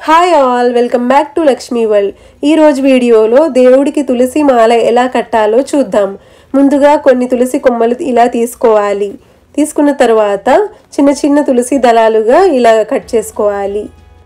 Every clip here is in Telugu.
hi all welcome back to Lakshmi world ఈ రోజు వీడియోలో దేవుడికి తులసి మాల ఎలా కట్టాలో చూద్దాం ముందుగా కొన్ని తులసి కొమ్మలు ఇలా తీసుకోవాలి తీసుకున్న తర్వాత చిన్న చిన్న తులసి దళాలుగా ఇలా కట్ చేసుకోవాలి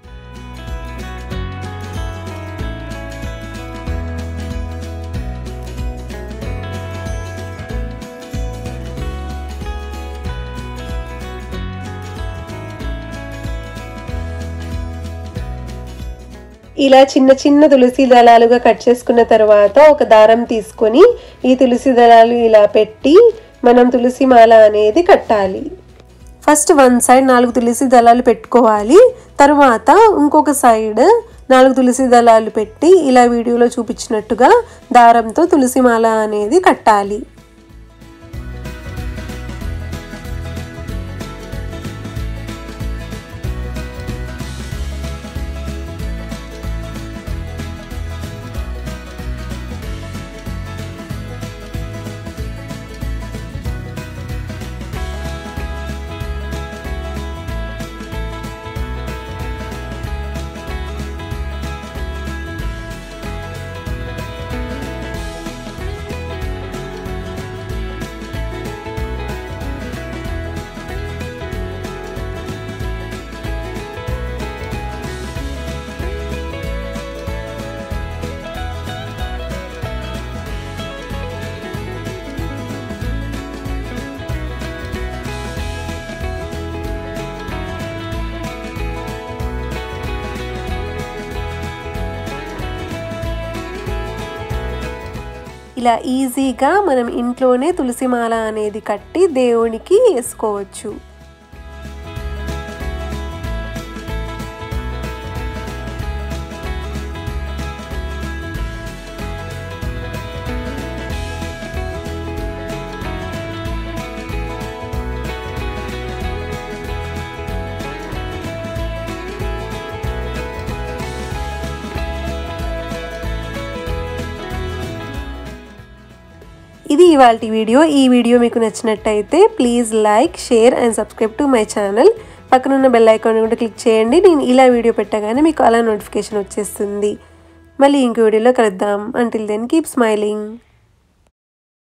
ఇలా చిన్న చిన్న తులసి దళాలుగా కట్ చేసుకున్న తర్వాత ఒక దారం తీసుకొని ఈ తులసి దళాలు ఇలా పెట్టి మనం తులసి మాల అనేది కట్టాలి ఫస్ట్ వన్ సైడ్ నాలుగు తులసి దళాలు పెట్టుకోవాలి తర్వాత ఇంకొక సైడ్ నాలుగు తులసి దళాలు పెట్టి ఇలా వీడియోలో చూపించినట్టుగా దారంతో తులసి మాల అనేది కట్టాలి ఇలా ఈజీగా మనం ఇంట్లోనే తులసి మాల అనేది కట్టి దేవునికి వేసుకోవచ్చు ఇది ఇవాళ వీడియో ఈ వీడియో మీకు నచ్చినట్టయితే please like share and subscribe to my channel పక్కనున్న బెల్ ఐకాన్ కూడా క్లిక్ చేయండి నేను ఇలా వీడియో పెట్టగానే మీకు అలా నోటిఫికేషన్ వచ్చేస్తుంది మళ్ళీ ఇంకో వీడియోలో కలుద్దాం అంటిల్ దెన్ కీప్ స్మైలింగ్